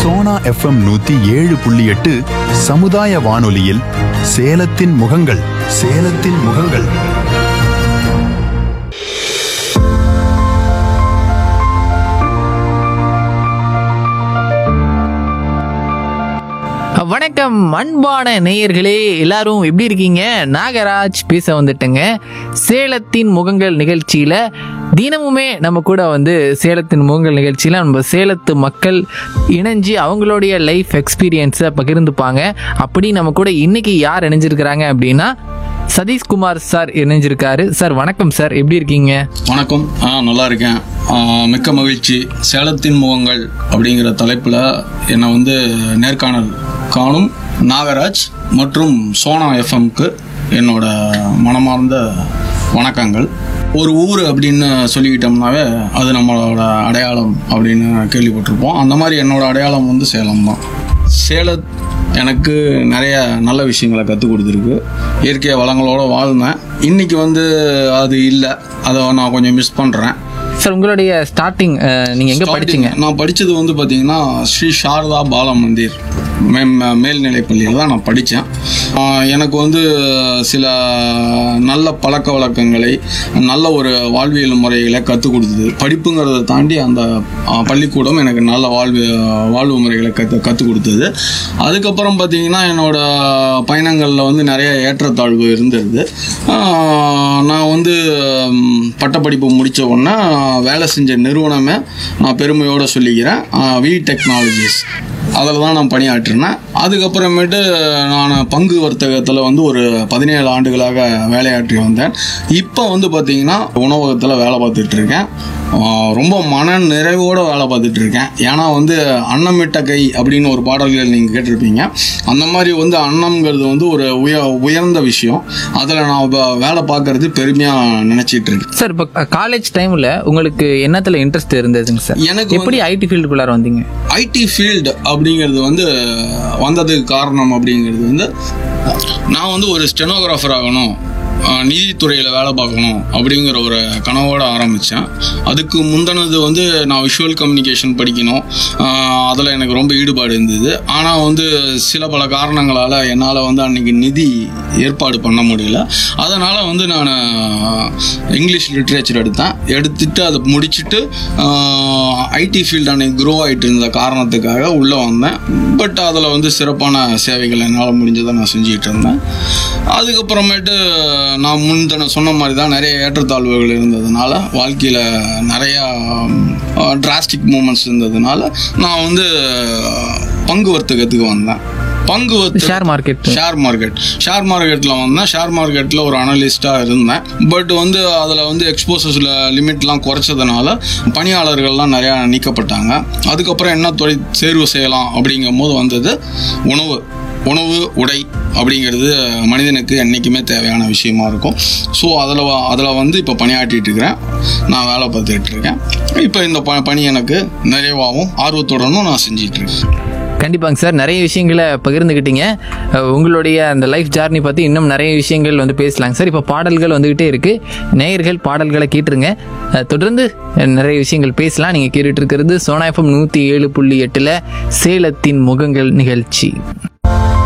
Sona FM நூத்தி ஏழு புள்ளி எட்டு சமுதாய வானொலியில் சேலத்தின் முகங்கள் சேலத்தின் முகங்கள் வணக்கம் அன்பான நேயர்களே எல்லாரும் எப்படி இருக்கீங்க நாகராஜ் பேச வந்துட்டேங்க சேலத்தின் முகங்கள் நிகழ்ச்சியில தினமுமே நம்ம கூட வந்து சேலத்தின் முகங்கள் நிகழ்ச்சியில நம்ம சேலத்து மக்கள் இணைஞ்சு அவங்களுடைய லைஃப் எக்ஸ்பீரியன்ஸை பகிர்ந்துப்பாங்க அப்படி நம்ம கூட இன்னைக்கு யார் இணைஞ்சிருக்கிறாங்க அப்படின்னா சதீஷ்குமார் சார் இணைஞ்சிருக்காரு சார் வணக்கம் சார் எப்படி இருக்கீங்க வணக்கம் ஆ நல்லா இருக்கேன் ஆ, மிக்க மகிழ்ச்சி சேலத்தின் முகங்கள் அப்படிங்கிற தலைப்பில் என்னை வந்து நேர்காணல் காணும் நாகராஜ் மற்றும் சோனா எஃப்எம்க்கு என்னோட மனமார்ந்த வணக்கங்கள் ஒரு ஊர் அப்படின்னு சொல்லிக்கிட்டோம்னாவே அது நம்மளோட அடையாளம் அப்படின்னு கேள்விப்பட்டிருப்போம் அந்த மாதிரி என்னோட அடையாளம் வந்து சேலம் தான் சேல எனக்கு நிறைய நல்ல விஷயங்களை கற்றுக் கொடுத்துருக்கு இயற்கை வளங்களோட வாழ்ந்தேன் இன்னைக்கு வந்து அது இல்லை அதை நான் கொஞ்சம் மிஸ் பண்ணுறேன் சார் உங்களுடைய ஸ்டார்டிங் நீங்க எங்க படிச்சீங்க நான் படித்தது வந்து பார்த்தீங்கன்னா ஸ்ரீ சாரதா பால மந்திர் மே மேல்நிலைப் பள்ளியில் தான் நான் படித்தேன் எனக்கு வந்து சில நல்ல பழக்க வழக்கங்களை நல்ல ஒரு வாழ்வியல் முறைகளை கற்றுக் கொடுத்தது படிப்புங்கிறத தாண்டி அந்த ஆ, பள்ளிக்கூடம் எனக்கு நல்ல வாழ்வு வாழ்வு முறைகளை கற்று கற்றுக் கொடுத்தது அதுக்கப்புறம் பார்த்தீங்கன்னா என்னோட பயணங்களில் வந்து நிறைய ஏற்றத்தாழ்வு இருந்தது ஆ, நான் வந்து ம், பட்டப்படிப்பு முடித்த உடனே வேலை செஞ்ச நிறுவனமே நான் பெருமையோடு சொல்லிக்கிறேன் வி டெக்னாலஜிஸ் அதில் தான் நான் பணியாற்றினேன் அதுக்கப்புறமேட்டு நான் பங்கு வர்த்தகத்தில் வந்து ஒரு பதினேழு ஆண்டுகளாக வேலையாற்றி வந்தேன் இப்போ வந்து பார்த்திங்கன்னா உணவகத்தில் வேலை பார்த்துட்டு இருக்கேன் ஆஹ் ரொம்ப மன நிறைவோடு வேலை பார்த்துட்டு இருக்கேன் ஏன்னா வந்து அன்னமிட்ட கை அப்படின்னு ஒரு பாடல்கள் நீங்கள் கேட்டிருப்பீங்க அந்த மாதிரி வந்து அன்னம்ங்கிறது வந்து ஒரு உய உயர்ந்த விஷயம் அதில் நான் இப்ப வேலை பார்க்கறது பெருமையாக நினச்சிட்டு இருக்கேன் சார் இப்போ காலேஜ் டைம்ல உங்களுக்கு என்னத்துல இன்ட்ரெஸ்ட் இருந்ததுங்க சார் எனக்கு எப்படி ஐடி ஃபீல்டுக்குள்ளார வந்தீங்க ஐடி ஃபீல்டு அப்படிங்கிறது வந்து வந்ததுக்கு காரணம் அப்படிங்கிறது வந்து நான் வந்து ஒரு ஸ்டெனோகிராஃபர் ஆகணும் ஆஹ் நீதித்துறையில் வேலை பார்க்கணும் அப்படிங்கிற ஒரு கனவோட ஆரம்பித்தேன் அதுக்கு முந்தினது வந்து நான் விஷுவல் கம்யூனிகேஷன் படிக்கணும் அதில் எனக்கு ரொம்ப ஈடுபாடு இருந்தது ஆனால் வந்து சில பல காரணங்களால் என்னால் வந்து அன்னைக்கு நிதி ஏற்பாடு பண்ண முடியல அதனால் வந்து நான் இங்கிலீஷ் லிட்ரேச்சர் எடுத்தேன் எடுத்துட்டு அதை முடிச்சுட்டு ஐடி ஃபீல்டு அன்னைக்கு க்ரோ ஆகிட்டு இருந்த காரணத்துக்காக உள்ளே வந்தேன் பட் அதில் வந்து சிறப்பான சேவைகள் என்னால் முடிஞ்சதை நான் செஞ்சுக்கிட்டு இருந்தேன் அதுக்கப்புறமேட்டு நான் முன்தன சொன்ன மாதிரி தான் நிறைய ஏற்றத்தாழ்வுகள் இருந்ததுனால வாழ்க்கையில் நிறையா டிராஸ்டிக் மூமெண்ட்ஸ் இருந்ததுனால நான் வந்து பங்கு வர்த்தகத்துக்கு வந்தேன் பங்கு வர்த்தக share market share market share மார்க்கெட்டில் வந்தேன் ஷேர் மார்க்கெட்டில் ஒரு அனலிஸ்ட்டாக இருந்தேன் பட் வந்து அதில் வந்து எக்ஸ்போசஸில் லிமிட்லாம் குறைச்சதுனால பணியாளர்கள்லாம் நிறையா நீக்கப்பட்டாங்க அதுக்கப்புறம் என்ன தொழில் தேர்வு செய்யலாம் அப்படிங்கும் போது வந்தது உணவு உணவு உடை அப்படிங்கிறது மனிதனுக்கு என்றைக்குமே தேவையான விஷயமா இருக்கும் ஸோ அதில் அதில் வந்து இப்போ பணியாற்றிட்டு இருக்கிறேன் நான் வேலை பார்த்துட்டு இருக்கேன் இப்போ இந்த ப பணி எனக்கு நிறைவாகவும் ஆர்வத்துடனும் நான் செஞ்சிட்டு இருக்கேன் கண்டிப்பாங்க சார் நிறைய விஷயங்களை பகிர்ந்துக்கிட்டீங்க அஹ் உங்களுடைய அந்த லைஃப் ஜார்னி பற்றி இன்னும் நிறைய விஷயங்கள் வந்து பேசலாங்க சார் இப்போ பாடல்கள் வந்துக்கிட்டே இருக்கு நேயர்கள் பாடல்களை கேட்டுருங்க அஹ் தொடர்ந்து நிறைய விஷயங்கள் பேசலாம் நீங்கள் கேட்டுட்டு இருக்கிறது சோனா எஃப்எம் நூற்றி ஏழு புள்ளி எட்டில் சேலத்தின் முகங்கள் நிகழ்ச்சி